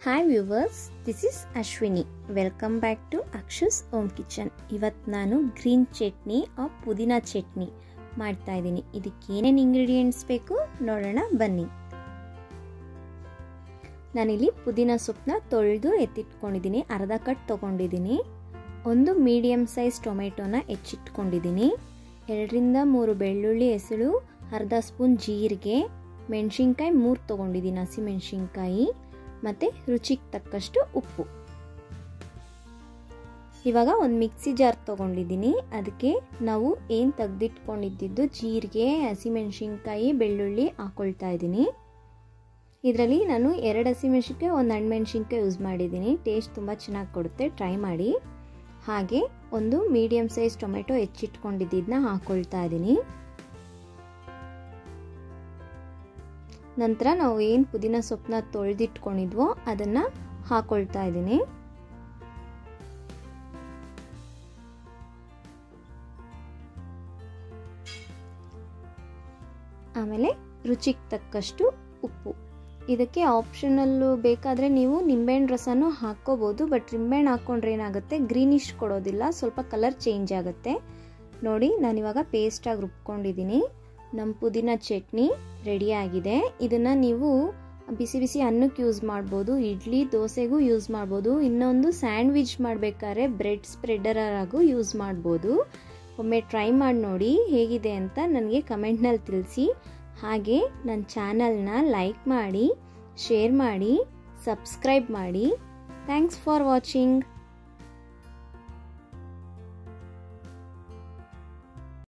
hi viewers this is Ashwini welcome back to Akshu's home kitchen ಇವತ್ತು ನಾನು green chutney ಆ ಪುದೀನ ಚಟ್ನಿ ಮಾಡ್ತಾ ಇದ್ದೀನಿ ಇದಕ್ಕೆ ಏನೇನು ಇಂಗ್ರೀಡಿಯೆಂಟ್ಸ್ ಬೇಕು ನೋಡೋಣ ಬನ್ನಿ ನಾನಿಲ್ಲಿ ಪುದೀನ ಸೊಪ್ಪನ್ನ ತೊಳೆದು ಎತ್ತಿಟ್ಕೊಂಡಿದ್ದೀನಿ ಅರ್ಧ ಕಟ್ ತೊಗೊಂಡಿದ್ದೀನಿ ಒಂದು ಮೀಡಿಯಮ್ ಸೈಜ್ ಟೊಮೆಟೊನ ಹೆಚ್ಚಿಟ್ಕೊಂಡಿದ್ದೀನಿ ಎರಡರಿಂದ ಮೂರು ಬೆಳ್ಳುಳ್ಳಿ ಹೆಸಳು ಅರ್ಧ ಸ್ಪೂನ್ ಜೀರಿಗೆ ಮೆಣಸಿನ್ಕಾಯಿ ಮೂರು ತೊಗೊಂಡಿದ್ದೀನಿ ಹಸಿಮೆಣಸಿನ್ಕಾಯಿ ಮತ್ತು ರುಚಿಗೆ ತಕ್ಕಷ್ಟು ಉಪ್ಪು ಇವಾಗ ಒಂದು ಮಿಕ್ಸಿ ಜಾರ್ ತೊಗೊಂಡಿದ್ದೀನಿ ಅದಕ್ಕೆ ನಾವು ಏನು ತೆಗ್ದಿಟ್ಕೊಂಡಿದ್ದು ಜೀರಿಗೆ ಹಸಿಮೆಣಸಿನ್ಕಾಯಿ ಬೆಳ್ಳುಳ್ಳಿ ಹಾಕೊಳ್ತಾ ಇದ್ದೀನಿ ಇದರಲ್ಲಿ ನಾನು ಎರಡು ಹಸಿಮೆಣಸಿನ್ಕಾಯಿ ಒಂದು ಹಣ್ಣುಮೆಣಸಿನ್ಕಾಯಿ ಯೂಸ್ ಮಾಡಿದ್ದೀನಿ ಟೇಸ್ಟ್ ತುಂಬ ಚೆನ್ನಾಗಿ ಕೊಡುತ್ತೆ ಟ್ರೈ ಮಾಡಿ ಹಾಗೆ ಒಂದು ಮೀಡಿಯಮ್ ಸೈಜ್ ಟೊಮೆಟೊ ಹೆಚ್ಚಿಟ್ಕೊಂಡಿದ್ದನ್ನ ಹಾಕೊಳ್ತಾ ಇದ್ದೀನಿ ನಂತರ ನಾವು ಏನು ಪುದೀನ ಸೊಪ್ಪನ್ನ ತೊಳೆದಿಟ್ಕೊಂಡಿದ್ವೋ ಅದನ್ನು ಹಾಕೊಳ್ತಾ ಇದ್ದೀನಿ ಆಮೇಲೆ ರುಚಿಗೆ ತಕ್ಕಷ್ಟು ಉಪ್ಪು ಇದಕ್ಕೆ ಆಪ್ಷನಲ್ಲು ಬೇಕಾದರೆ ನೀವು ನಿಂಬೆಹಣ್ಣು ರಸನೂ ಹಾಕ್ಕೋಬೋದು ಬಟ್ ನಿಂಬೆಹಣ್ಣು ಹಾಕ್ಕೊಂಡ್ರೆ ಏನಾಗುತ್ತೆ ಗ್ರೀನಿಶ್ ಕೊಡೋದಿಲ್ಲ ಸ್ವಲ್ಪ ಕಲರ್ ಚೇಂಜ್ ಆಗುತ್ತೆ ನೋಡಿ ನಾನಿವಾಗ ಪೇಸ್ಟಾಗಿ ರುಬ್ಕೊಂಡಿದ್ದೀನಿ ನಮ್ಮ ಪುದೀನ ಚಟ್ನಿ ರೆಡಿಯಾಗಿದೆ ಇದನ್ನು ನೀವು ಬಿಸಿ ಬಿಸಿ ಅನ್ನಕ್ಕೆ ಯೂಸ್ ಮಾಡ್ಬೋದು ಇಡ್ಲಿ ದೋಸೆಗೂ ಯೂಸ್ ಮಾಡ್ಬೋದು ಇನ್ನೊಂದು ಸ್ಯಾಂಡ್ವಿಚ್ ಮಾಡಬೇಕಾದ್ರೆ ಬ್ರೆಡ್ ಸ್ಪ್ರೆಡರಾಗೂ ಯೂಸ್ ಮಾಡ್ಬೋದು ಒಮ್ಮೆ ಟ್ರೈ ಮಾಡಿ ನೋಡಿ ಹೇಗಿದೆ ಅಂತ ನನಗೆ ಕಮೆಂಟ್ನಲ್ಲಿ ತಿಳಿಸಿ ಹಾಗೆ ನನ್ನ ಚಾನಲ್ನ ಲೈಕ್ ಮಾಡಿ ಶೇರ್ ಮಾಡಿ ಸಬ್ಸ್ಕ್ರೈಬ್ ಮಾಡಿ ಥ್ಯಾಂಕ್ಸ್ ಫಾರ್ ವಾಚಿಂಗ್